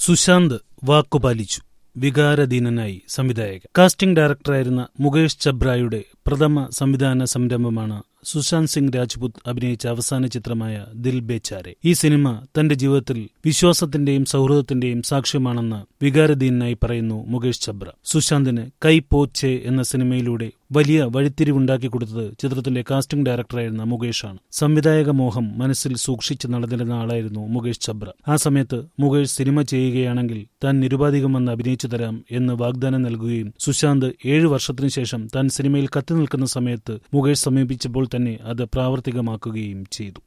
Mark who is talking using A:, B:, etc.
A: സുശാന്ത് വാക്കുപാലിച്ചു വികാരധീനനായി സംവിധായകൻ കാസ്റ്റിംഗ് ഡയറക്ടറായിരുന്ന മുകേഷ് ചബ്രായുടെ പ്രഥമ സംവിധാന സംരംഭമാണ് സുശാന്ത് സിംഗ് രാജ്പുത് അഭിനയിച്ച അവസാന ചിത്രമായ ദിൽ ബേച്ചാരെ ഈ സിനിമ തന്റെ ജീവിതത്തിൽ വിശ്വാസത്തിന്റെയും സൗഹൃദത്തിന്റെയും സാക്ഷ്യമാണെന്ന് വികാരധീനായി പറയുന്നു മുകേഷ് ചബ്ര സുശാന്തിന് കൈ പോച്ചെ എന്ന സിനിമയിലൂടെ വലിയ വഴിത്തിരിവുണ്ടാക്കി കൊടുത്തത് ചിത്രത്തിന്റെ കാസ്റ്റിംഗ് ഡയറക്ടറായിരുന്ന മുകേഷാണ് സംവിധായക മോഹം മനസ്സിൽ സൂക്ഷിച്ച് നടന്നിരുന്ന ആളായിരുന്നു മുകേഷ് ചബ്ര ആ സമയത്ത് മുകേഷ് സിനിമ ചെയ്യുകയാണെങ്കിൽ താൻ നിരുപാധികം വന്ന് അഭിനയിച്ചു തരാം എന്ന് വാഗ്ദാനം നൽകുകയും സുശാന്ത് ഏഴു വർഷത്തിനു ശേഷം താൻ സിനിമയിൽ കത്തി നിൽക്കുന്ന സമയത്ത് മുകേഷ് സമീപിച്ചപ്പോൾ തന്നെ അത് പ്രാവർത്തികമാക്കുകയും ചെയ്തു